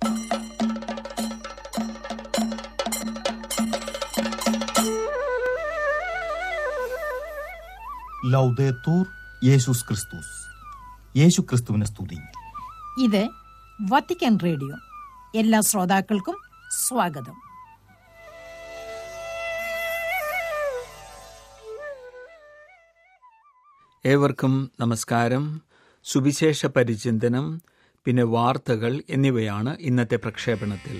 ലൗദേത്തൂർ യേശുസ് ക്രിസ്തുസ് യേശു ക്രിസ്തുവിനെ സ്തുതി ഇത് വത്തിക്കാൻ റേഡിയോ എല്ലാ ശ്രോതാക്കൾക്കും സ്വാഗതം ഏവർക്കും നമസ്കാരം സുവിശേഷ പരിചിന്തനം പിന്നെ വാർത്തകൾ എന്നിവയാണ് ഇന്നത്തെ പ്രക്ഷേപണത്തിൽ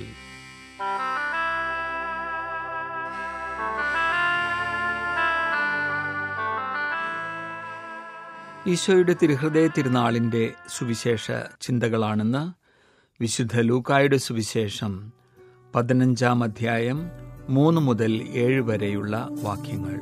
ഈശോയുടെ തിരുഹൃദയ തിരുനാളിന്റെ സുവിശേഷ ചിന്തകളാണെന്ന് വിശുദ്ധ ലൂക്കായുടെ സുവിശേഷം പതിനഞ്ചാം അധ്യായം മൂന്ന് മുതൽ ഏഴ് വരെയുള്ള വാക്യങ്ങൾ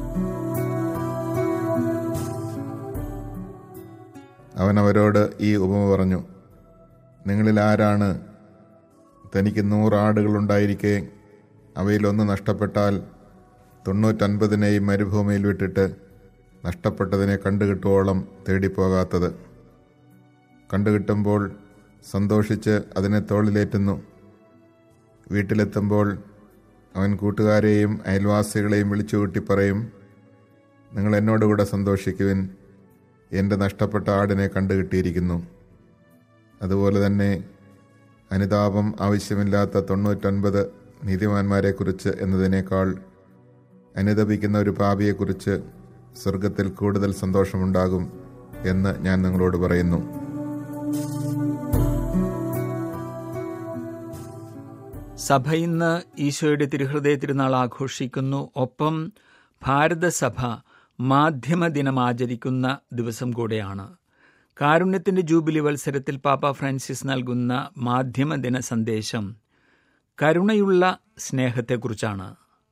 അവൻ അവരോട് ഈ ഉപമ പറഞ്ഞു നിങ്ങളിൽ ആരാണ് തനിക്ക് നൂറാടുകളുണ്ടായിരിക്കെ അവയിലൊന്ന് നഷ്ടപ്പെട്ടാൽ തൊണ്ണൂറ്റൻപതിനെയും മരുഭൂമിയിൽ വിട്ടിട്ട് നഷ്ടപ്പെട്ടതിനെ കണ്ടുകിട്ടുവോളം തേടിപ്പോകാത്തത് കണ്ടുകിട്ടുമ്പോൾ സന്തോഷിച്ച് അതിനെ തോളിലേറ്റുന്നു വീട്ടിലെത്തുമ്പോൾ അവൻ കൂട്ടുകാരെയും അയൽവാസികളെയും വിളിച്ചുകൂട്ടി പറയും നിങ്ങൾ എന്നോടുകൂടെ സന്തോഷിക്കുവിൻ എൻ്റെ നഷ്ടപ്പെട്ട ആടിനെ കണ്ടുകിട്ടിയിരിക്കുന്നു അതുപോലെ തന്നെ അനുതാപം ആവശ്യമില്ലാത്ത തൊണ്ണൂറ്റൊൻപത് നീതിമാന്മാരെക്കുറിച്ച് എന്നതിനേക്കാൾ അനുതപിക്കുന്ന ഒരു പാപിയെക്കുറിച്ച് സ്വർഗത്തിൽ കൂടുതൽ സന്തോഷമുണ്ടാകും എന്ന് ഞാൻ നിങ്ങളോട് പറയുന്നു സഭ ഇന്ന് ഈശോയുടെ തിരുഹൃദയ തിരുനാൾ ആഘോഷിക്കുന്നു ഒപ്പം ഭാരതസഭ മാധ്യമ ദിനം ആചരിക്കുന്ന ദിവസം കൂടെയാണ് കാരുണ്യത്തിന്റെ ജൂബിലി വത്സരത്തിൽ പാപ്പ ഫ്രാൻസിസ് നൽകുന്ന മാധ്യമ ദിന സന്ദേശം കരുണയുള്ള സ്നേഹത്തെക്കുറിച്ചാണ്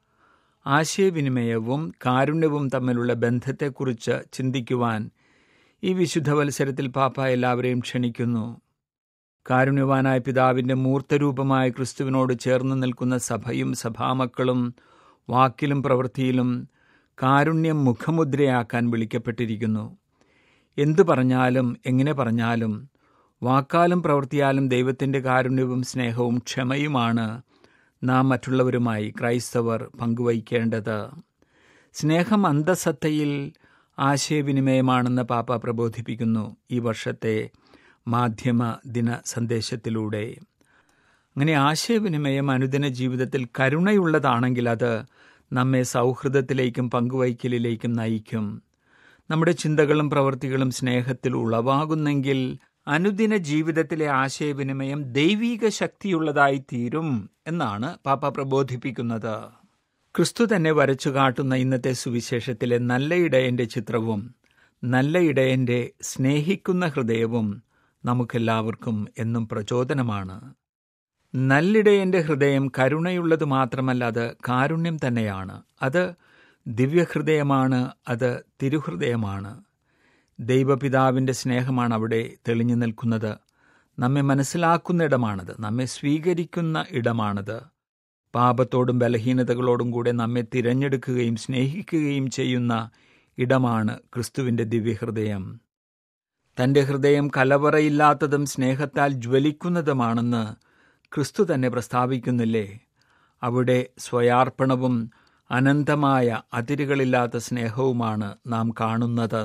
ആശയവിനിമയവും കാരുണ്യവും തമ്മിലുള്ള ബന്ധത്തെക്കുറിച്ച് ചിന്തിക്കുവാൻ ഈ വിശുദ്ധ വത്സരത്തിൽ പാപ്പ എല്ലാവരെയും ക്ഷണിക്കുന്നു കാരുണ്യവാനായ പിതാവിന്റെ മൂർത്തരൂപമായ ക്രിസ്തുവിനോട് ചേർന്ന് നിൽക്കുന്ന സഭയും സഭാമക്കളും വാക്കിലും പ്രവൃത്തിയിലും കാരുണ്യം മുഖമുദ്രയാക്കാൻ വിളിക്കപ്പെട്ടിരിക്കുന്നു എന്തു പറഞ്ഞാലും എങ്ങനെ പറഞ്ഞാലും വാക്കാലും പ്രവൃത്തിയാലും ദൈവത്തിൻ്റെ കാരുണ്യവും സ്നേഹവും ക്ഷമയുമാണ് നാം മറ്റുള്ളവരുമായി ക്രൈസ്തവർ പങ്കുവയ്ക്കേണ്ടത് സ്നേഹം അന്തസത്തയിൽ ആശയവിനിമയമാണെന്ന് പാപ്പ പ്രബോധിപ്പിക്കുന്നു ഈ വർഷത്തെ മാധ്യമ ദിന സന്ദേശത്തിലൂടെ അങ്ങനെ ആശയവിനിമയം അനുദിന ജീവിതത്തിൽ കരുണയുള്ളതാണെങ്കിൽ അത് നമ്മെ സൗഹൃദത്തിലേക്കും പങ്കുവയ്ക്കലിലേക്കും നയിക്കും നമ്മുടെ ചിന്തകളും പ്രവൃത്തികളും സ്നേഹത്തിൽ ഉളവാകുന്നെങ്കിൽ അനുദിന ജീവിതത്തിലെ ആശയവിനിമയം ദൈവീക ശക്തിയുള്ളതായി തീരും എന്നാണ് പാപ്പ പ്രബോധിപ്പിക്കുന്നത് ക്രിസ്തു തന്നെ വരച്ചു കാട്ടുന്ന ഇന്നത്തെ സുവിശേഷത്തിലെ നല്ല ഇടയന്റെ ചിത്രവും നല്ല ഇടയന്റെ സ്നേഹിക്കുന്ന ഹൃദയവും നമുക്കെല്ലാവർക്കും എന്നും പ്രചോദനമാണ് നല്ലിടയന്റെ ഹൃദയം കരുണയുള്ളത് മാത്രമല്ല അത് കാരുണ്യം തന്നെയാണ് അത് ദിവ്യഹൃദയമാണ് അത് തിരുഹൃദയമാണ് ദൈവപിതാവിൻ്റെ സ്നേഹമാണ് അവിടെ തെളിഞ്ഞു നിൽക്കുന്നത് നമ്മെ മനസ്സിലാക്കുന്ന ഇടമാണത് നമ്മെ സ്വീകരിക്കുന്ന ഇടമാണത് പാപത്തോടും ബലഹീനതകളോടും കൂടെ നമ്മെ തിരഞ്ഞെടുക്കുകയും സ്നേഹിക്കുകയും ചെയ്യുന്ന ഇടമാണ് ക്രിസ്തുവിൻ്റെ ദിവ്യഹൃദയം തൻ്റെ ഹൃദയം കലവറയില്ലാത്തതും സ്നേഹത്താൽ ജ്വലിക്കുന്നതുമാണെന്ന് ക്രിസ്തു തന്നെ പ്രസ്താവിക്കുന്നില്ലേ അവിടെ സ്വയാർപ്പണവും അനന്തമായ അതിരുകളില്ലാത്ത സ്നേഹവുമാണ് നാം കാണുന്നത്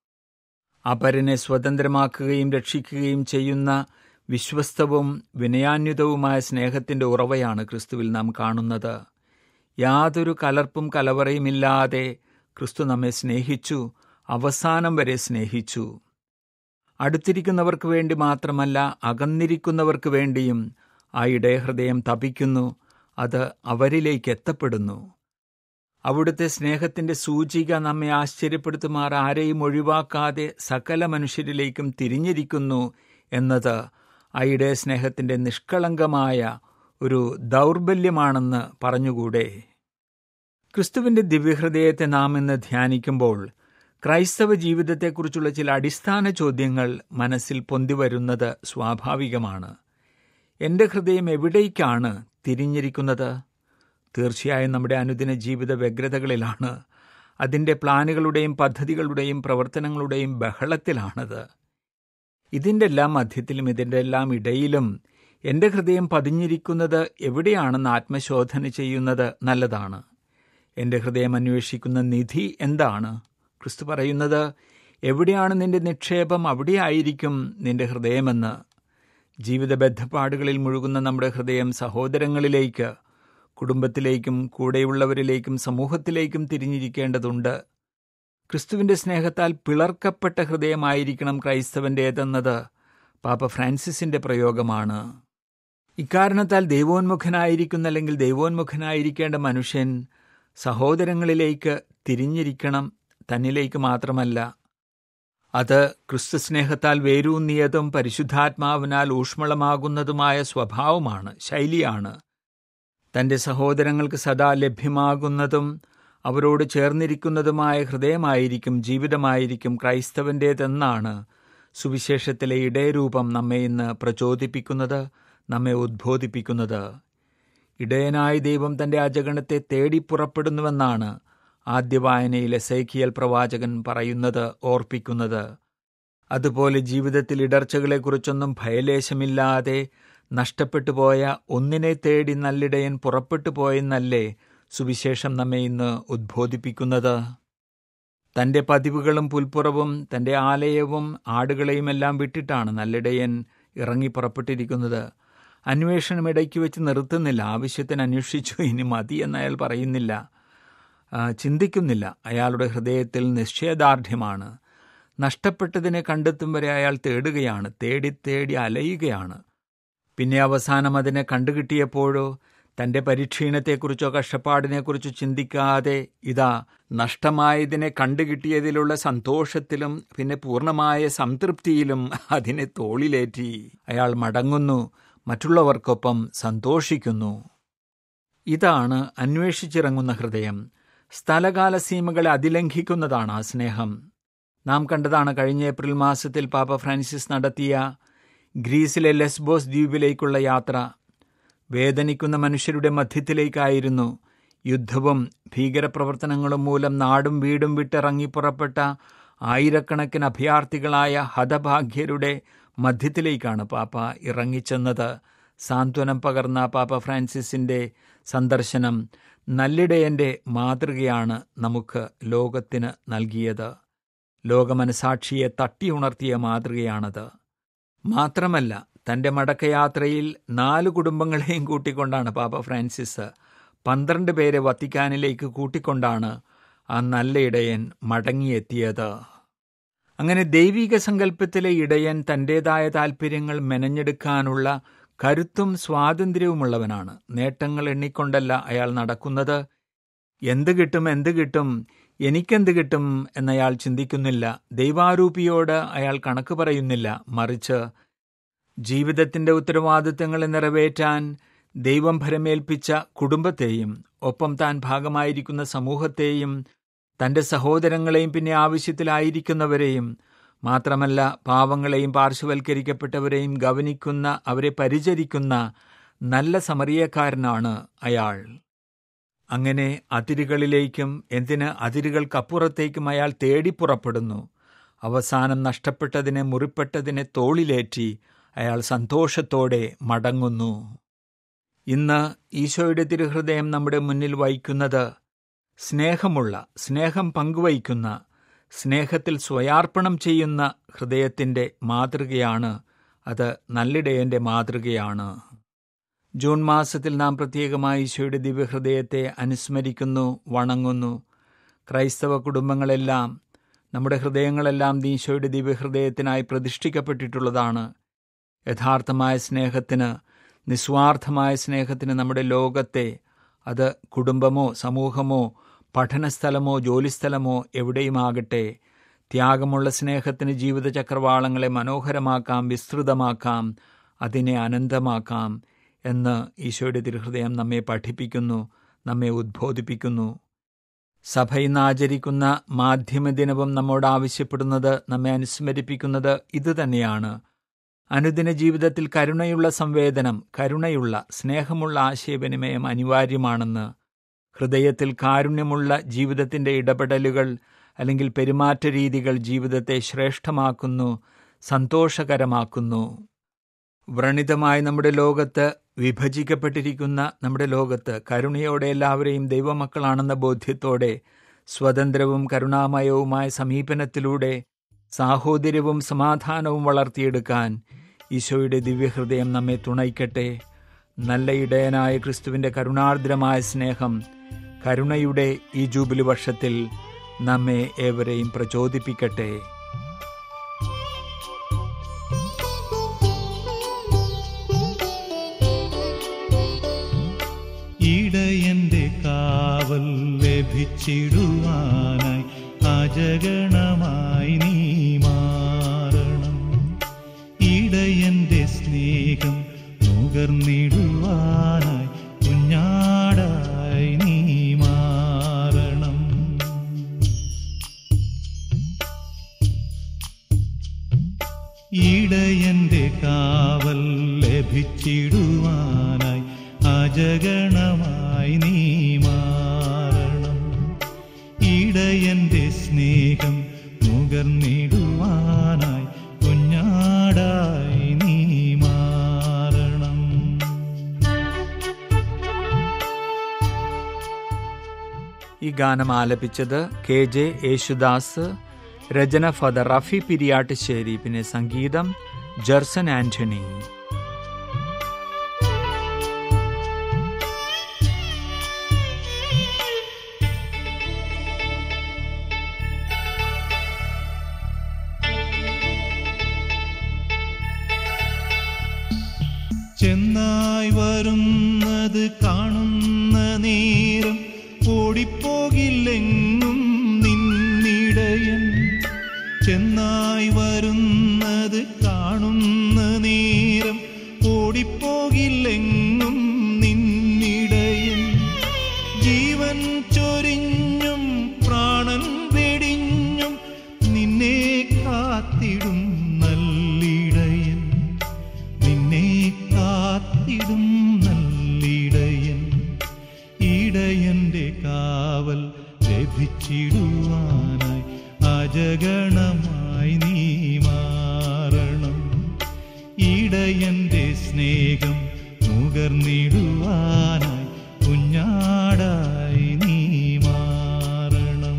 അപരനെ സ്വതന്ത്രമാക്കുകയും രക്ഷിക്കുകയും ചെയ്യുന്ന വിശ്വസ്തവും വിനയാന്യുതവുമായ സ്നേഹത്തിൻ്റെ ഉറവയാണ് ക്രിസ്തുവിൽ നാം കാണുന്നത് യാതൊരു കലർപ്പും കലവറയുമില്ലാതെ ക്രിസ്തു നമ്മെ സ്നേഹിച്ചു അവസാനം വരെ സ്നേഹിച്ചു അടുത്തിരിക്കുന്നവർക്ക് വേണ്ടി മാത്രമല്ല അകന്നിരിക്കുന്നവർക്ക് വേണ്ടിയും ആ ഇടയഹൃദയം തപിക്കുന്നു അത് അവരിലേക്ക് എത്തപ്പെടുന്നു അവിടുത്തെ സ്നേഹത്തിന്റെ സൂചിക നമ്മെ ആശ്ചര്യപ്പെടുത്തുമാർ ആരെയും ഒഴിവാക്കാതെ സകല മനുഷ്യരിലേക്കും തിരിഞ്ഞിരിക്കുന്നു എന്നത് അയുടെ സ്നേഹത്തിന്റെ നിഷ്കളങ്കമായ ഒരു ദൗർബല്യമാണെന്ന് പറഞ്ഞുകൂടെ ക്രിസ്തുവിന്റെ ദിവ്യഹൃദയത്തെ നാം ഇന്ന് ധ്യാനിക്കുമ്പോൾ ക്രൈസ്തവ ജീവിതത്തെക്കുറിച്ചുള്ള ചില അടിസ്ഥാന ചോദ്യങ്ങൾ മനസ്സിൽ പൊന്തിവരുന്നത് സ്വാഭാവികമാണ് എൻ്റെ ഹൃദയം എവിടേക്കാണ് തിരിഞ്ഞിരിക്കുന്നത് തീർച്ചയായും നമ്മുടെ അനുദിന ജീവിത വ്യഗ്രതകളിലാണ് അതിൻ്റെ പ്ലാനുകളുടെയും പദ്ധതികളുടെയും പ്രവർത്തനങ്ങളുടെയും ബഹളത്തിലാണത് ഇതിൻ്റെ എല്ലാം മധ്യത്തിലും ഇതിൻ്റെ എല്ലാം ഇടയിലും എൻ്റെ ഹൃദയം പതിഞ്ഞിരിക്കുന്നത് എവിടെയാണെന്ന് ആത്മശോധന ചെയ്യുന്നത് നല്ലതാണ് എൻ്റെ ഹൃദയം അന്വേഷിക്കുന്ന നിധി എന്താണ് ക്രിസ്തു പറയുന്നത് എവിടെയാണ് നിന്റെ നിക്ഷേപം അവിടെയായിരിക്കും നിന്റെ ഹൃദയമെന്ന് ജീവിത ബദ്ധപ്പാടുകളിൽ മുഴുകുന്ന നമ്മുടെ ഹൃദയം സഹോദരങ്ങളിലേക്ക് കുടുംബത്തിലേക്കും കൂടെയുള്ളവരിലേക്കും സമൂഹത്തിലേക്കും തിരിഞ്ഞിരിക്കേണ്ടതുണ്ട് ക്രിസ്തുവിൻ്റെ സ്നേഹത്താൽ പിളർക്കപ്പെട്ട ഹൃദയമായിരിക്കണം ക്രൈസ്തവൻ്റേതെന്നത് പാപ്പ ഫ്രാൻസിസിൻ്റെ പ്രയോഗമാണ് ഇക്കാരണത്താൽ ദൈവോന്മുഖനായിരിക്കുന്ന അല്ലെങ്കിൽ ദൈവോന്മുഖനായിരിക്കേണ്ട മനുഷ്യൻ സഹോദരങ്ങളിലേക്ക് തിരിഞ്ഞിരിക്കണം തന്നിലേക്ക് മാത്രമല്ല അത് ക്രിസ്തു സ്നേഹത്താൽ വേരൂന്നിയതും പരിശുദ്ധാത്മാവിനാൽ ഊഷ്മളമാകുന്നതുമായ സ്വഭാവമാണ് ശൈലിയാണ് തൻ്റെ സഹോദരങ്ങൾക്ക് സദാ ലഭ്യമാകുന്നതും അവരോട് ചേർന്നിരിക്കുന്നതുമായ ഹൃദയമായിരിക്കും ജീവിതമായിരിക്കും ക്രൈസ്തവൻ്റേതെന്നാണ് സുവിശേഷത്തിലെ ഇടയരൂപം നമ്മെ ഇന്ന് പ്രചോദിപ്പിക്കുന്നത് നമ്മെ ഉദ്ബോധിപ്പിക്കുന്നത് ഇടയനായ ദൈവം തൻ്റെ അജഗണത്തെ തേടി പുറപ്പെടുന്നുവെന്നാണ് ആദ്യ വായനയിലെ സൈക്കിയൽ പ്രവാചകൻ പറയുന്നത് ഓർപ്പിക്കുന്നത് അതുപോലെ ജീവിതത്തിൽ ഇടർച്ചകളെക്കുറിച്ചൊന്നും ഭയലേശമില്ലാതെ നഷ്ടപ്പെട്ടു പോയ ഒന്നിനെ തേടി നല്ലിടയൻ പുറപ്പെട്ടു പോയെന്നല്ലേ സുവിശേഷം നമ്മെ ഇന്ന് ഉദ്ബോധിപ്പിക്കുന്നത് തൻ്റെ പതിവുകളും പുൽപ്പുറവും തൻ്റെ ആലയവും ആടുകളെയുമെല്ലാം വിട്ടിട്ടാണ് നല്ലിടയൻ ഇറങ്ങി പുറപ്പെട്ടിരിക്കുന്നത് അന്വേഷണം ഇടയ്ക്ക് വെച്ച് നിർത്തുന്നില്ല ആവശ്യത്തിന് അന്വേഷിച്ചു ഇനി മതി എന്ന് അയാൾ പറയുന്നില്ല ചിന്തിക്കുന്നില്ല അയാളുടെ ഹൃദയത്തിൽ നിശ്ചയദാർഢ്യമാണ് നഷ്ടപ്പെട്ടതിനെ കണ്ടെത്തും വരെ അയാൾ തേടുകയാണ് തേടി തേടി അലയുകയാണ് പിന്നെ അവസാനം അതിനെ കണ്ടുകിട്ടിയപ്പോഴോ തൻ്റെ പരിക്ഷീണത്തെക്കുറിച്ചോ കഷ്ടപ്പാടിനെക്കുറിച്ചോ ചിന്തിക്കാതെ ഇതാ നഷ്ടമായതിനെ കണ്ടുകിട്ടിയതിലുള്ള സന്തോഷത്തിലും പിന്നെ പൂർണ്ണമായ സംതൃപ്തിയിലും അതിനെ തോളിലേറ്റി അയാൾ മടങ്ങുന്നു മറ്റുള്ളവർക്കൊപ്പം സന്തോഷിക്കുന്നു ഇതാണ് അന്വേഷിച്ചിറങ്ങുന്ന ഹൃദയം സ്ഥലകാല സീമകളെ അതിലംഘിക്കുന്നതാണ് ആ സ്നേഹം നാം കണ്ടതാണ് കഴിഞ്ഞ ഏപ്രിൽ മാസത്തിൽ പാപ്പ ഫ്രാൻസിസ് നടത്തിയ ഗ്രീസിലെ ലെസ്ബോസ് ദ്വീപിലേക്കുള്ള യാത്ര വേദനിക്കുന്ന മനുഷ്യരുടെ മധ്യത്തിലേക്കായിരുന്നു യുദ്ധവും ഭീകരപ്രവർത്തനങ്ങളും മൂലം നാടും വീടും വിട്ടിറങ്ങി പുറപ്പെട്ട ആയിരക്കണക്കിന് അഭയാർത്ഥികളായ ഹതഭാഗ്യരുടെ മധ്യത്തിലേക്കാണ് പാപ്പ ഇറങ്ങിച്ചെന്നത് സാന്ത്വനം പകർന്ന പാപ്പ ഫ്രാൻസിസിൻ്റെ സന്ദർശനം നല്ലിടയൻ്റെ മാതൃകയാണ് നമുക്ക് ലോകത്തിന് നൽകിയത് ലോകമനസാക്ഷിയെ തട്ടിയുണർത്തിയ മാതൃകയാണത് മാത്രമല്ല തൻ്റെ മടക്കയാത്രയിൽ നാല് കുടുംബങ്ങളെയും കൂട്ടിക്കൊണ്ടാണ് പാപ്പ ഫ്രാൻസിസ് പന്ത്രണ്ട് പേരെ വത്തിക്കാനിലേക്ക് കൂട്ടിക്കൊണ്ടാണ് ആ നല്ല ഇടയൻ മടങ്ങിയെത്തിയത് അങ്ങനെ ദൈവിക സങ്കല്പത്തിലെ ഇടയൻ തൻ്റേതായ താൽപ്പര്യങ്ങൾ മെനഞ്ഞെടുക്കാനുള്ള കരുത്തും സ്വാതന്ത്ര്യവുമുള്ളവനാണ് നേട്ടങ്ങൾ എണ്ണിക്കൊണ്ടല്ല അയാൾ നടക്കുന്നത് എന്ത് കിട്ടും എന്ത് കിട്ടും എനിക്കെന്ത് കിട്ടും എന്നയാൾ ചിന്തിക്കുന്നില്ല ദൈവാരൂപിയോട് അയാൾ കണക്ക് പറയുന്നില്ല മറിച്ച് ജീവിതത്തിന്റെ ഉത്തരവാദിത്തങ്ങളെ നിറവേറ്റാൻ ദൈവം ഭരമേൽപ്പിച്ച കുടുംബത്തെയും ഒപ്പം താൻ ഭാഗമായിരിക്കുന്ന സമൂഹത്തെയും തന്റെ സഹോദരങ്ങളെയും പിന്നെ ആവശ്യത്തിലായിരിക്കുന്നവരെയും മാത്രമല്ല പാവങ്ങളെയും പാർശ്വവൽക്കരിക്കപ്പെട്ടവരെയും ഗവനിക്കുന്ന അവരെ പരിചരിക്കുന്ന നല്ല സമറിയക്കാരനാണ് അയാൾ അങ്ങനെ അതിരുകളിലേക്കും എന്തിന് അതിരുകൾക്കപ്പുറത്തേക്കും അയാൾ തേടി പുറപ്പെടുന്നു അവസാനം നഷ്ടപ്പെട്ടതിനെ മുറിപ്പെട്ടതിനെ തോളിലേറ്റി അയാൾ സന്തോഷത്തോടെ മടങ്ങുന്നു ഇന്ന് ഈശോയുടെ തിരുഹൃദയം നമ്മുടെ മുന്നിൽ വഹിക്കുന്നത് സ്നേഹമുള്ള സ്നേഹം പങ്കുവയ്ക്കുന്ന സ്നേഹത്തിൽ സ്വയാർപ്പണം ചെയ്യുന്ന ഹൃദയത്തിൻ്റെ മാതൃകയാണ് അത് നല്ലിടയൻ്റെ മാതൃകയാണ് ജൂൺ മാസത്തിൽ നാം പ്രത്യേകമായി ഈശോയുടെ ദിവ്യഹൃദയത്തെ അനുസ്മരിക്കുന്നു വണങ്ങുന്നു ക്രൈസ്തവ കുടുംബങ്ങളെല്ലാം നമ്മുടെ ഹൃദയങ്ങളെല്ലാം ഈശോയുടെ ദിവ്യഹൃദയത്തിനായി പ്രതിഷ്ഠിക്കപ്പെട്ടിട്ടുള്ളതാണ് യഥാർത്ഥമായ സ്നേഹത്തിന് നിസ്വാർത്ഥമായ സ്നേഹത്തിന് നമ്മുടെ ലോകത്തെ അത് കുടുംബമോ സമൂഹമോ പഠനസ്ഥലമോ ജോലിസ്ഥലമോ എവിടെയുമാകട്ടെ ത്യാഗമുള്ള സ്നേഹത്തിന് ജീവിതചക്രവാളങ്ങളെ മനോഹരമാക്കാം വിസ്തൃതമാക്കാം അതിനെ അനന്തമാക്കാം എന്ന് ഈശോയുടെ തിരുഹൃദയം നമ്മെ പഠിപ്പിക്കുന്നു നമ്മെ ഉദ്ബോധിപ്പിക്കുന്നു സഭ ഇന്ന് ആചരിക്കുന്ന മാധ്യമദിനവും നമ്മോട് ആവശ്യപ്പെടുന്നത് നമ്മെ അനുസ്മരിപ്പിക്കുന്നത് ഇതുതന്നെയാണ് അനുദിന ജീവിതത്തിൽ കരുണയുള്ള സംവേദനം കരുണയുള്ള സ്നേഹമുള്ള ആശയവിനിമയം അനിവാര്യമാണെന്ന് ഹൃദയത്തിൽ കാരുണ്യമുള്ള ജീവിതത്തിൻ്റെ ഇടപെടലുകൾ അല്ലെങ്കിൽ പെരുമാറ്റ രീതികൾ ജീവിതത്തെ ശ്രേഷ്ഠമാക്കുന്നു സന്തോഷകരമാക്കുന്നു വ്രണിതമായ നമ്മുടെ ലോകത്ത് വിഭജിക്കപ്പെട്ടിരിക്കുന്ന നമ്മുടെ ലോകത്ത് കരുണയോടെ എല്ലാവരെയും ദൈവമക്കളാണെന്ന ബോധ്യത്തോടെ സ്വതന്ത്രവും കരുണാമയവുമായ സമീപനത്തിലൂടെ സാഹോദര്യവും സമാധാനവും വളർത്തിയെടുക്കാൻ ഈശോയുടെ ദിവ്യഹൃദയം നമ്മെ തുണയ്ക്കട്ടെ നല്ല ഇടയനായ ക്രിസ്തുവിൻ്റെ കരുണാർദ്രമായ സ്നേഹം കരുണയുടെ ഈ ജൂബിലി വർഷത്തിൽ നമ്മെ ഏവരെയും പ്രചോദിപ്പിക്കട്ടെ ഇടയന്റെ കാവൽ ലഭിച്ചിടുവാനായി അജഗണമായി നീ മാറണം ഇടയന്റെ സ്നേഹം നുകർന്നിടുവാനായി കുഞ്ഞാടായി നീ മാറണം ഇടയന്റെ കാവൽ ലഭിച്ചിടുവാനായി അജഗണമായി നീ മാറണം ഇടയന്റെ സ്നേഹം നുകർന്നിടുവാനായി കുഞ്ഞാടായി നീ മാറണം ഈ ഗാനം ആലപിച്ചത് കെ ജെ യേശുദാസ് രചന ഫദർ റഫി പിരിയാട്ടുശ്ശേരി പിന്നെ സംഗീതം ജർസൻ ആന്റണി ചെന്നായി വരുന്നത് കാണുന്ന നേരം ഓടിപ്പോകില്ലെങ്ങും നിന്നിടയൻ ചെന്നായി വരുന്നത് കാണുന്ന നേരം ഓടിപ്പോകില്ലെങ്ങും നിന്നിടയൻ ജീവൻ ചൊരിഞ്ഞും പ്രാണൻ വെടിഞ്ഞും നിന്നെ കാത്തിടും നല്ലിടയൻ നിന്നെ കാത്തിടും നല്ലിടയൻ ഇടയന്റെ കാവൽ ലഭിച്ചിടുവാനായി അജഗണമായി നീ മാറണം ഇടയന്റെ സ്നേഹം നുകർന്നിടുവാനായി കുഞ്ഞാടായി നീ മാറണം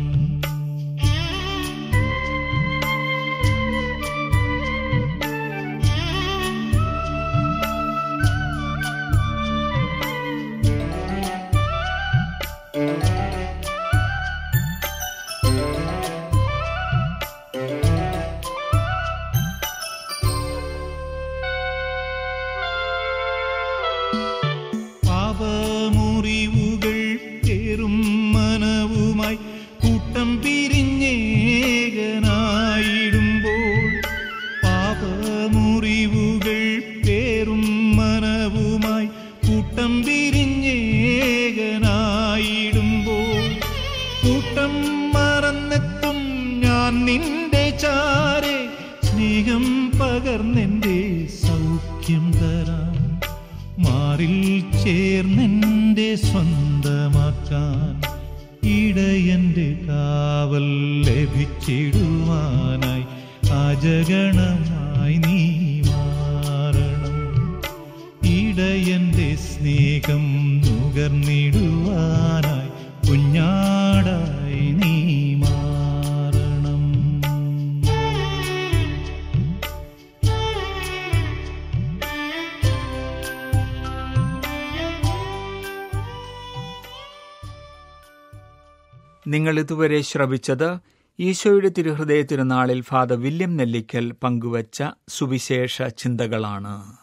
പാപമുറിവുകൾ കേറും മനവുമായി കൂട്ടം പിരിഞ്ഞേകനായിടുമ്പോൾ പാപമുറിവുകൾ പേറും മനവുമായി കൂട്ടം പിരിഞ്ഞേകനായിടുമ്പോൾ കൂട്ടം മറന്നെത്തും ഞാൻ നിന്റെ ചാരെ സ്നേഹം പകർന്നെന്റെ സൗഖ്യം തരാം മാറിൽ ചേർന്നെന്റെ സ്വന്തമാക്കാൻ ഇടയന്റെ കാവൽ ലഭിച്ചിടുവാനായി അജഗണമായി നീ മാറണം ഇടയന്റെ സ്നേഹം നുകർന്നിടുവാനായി കുഞ്ഞാടായി നീ മാറണം നിങ്ങൾ ഇതുവരെ ശ്രവിച്ചത് ഈശോയുടെ തിരുഹൃദയ തിരുനാളിൽ ഫാദർ വില്യം നെല്ലിക്കൽ പങ്കുവച്ച സുവിശേഷ ചിന്തകളാണ്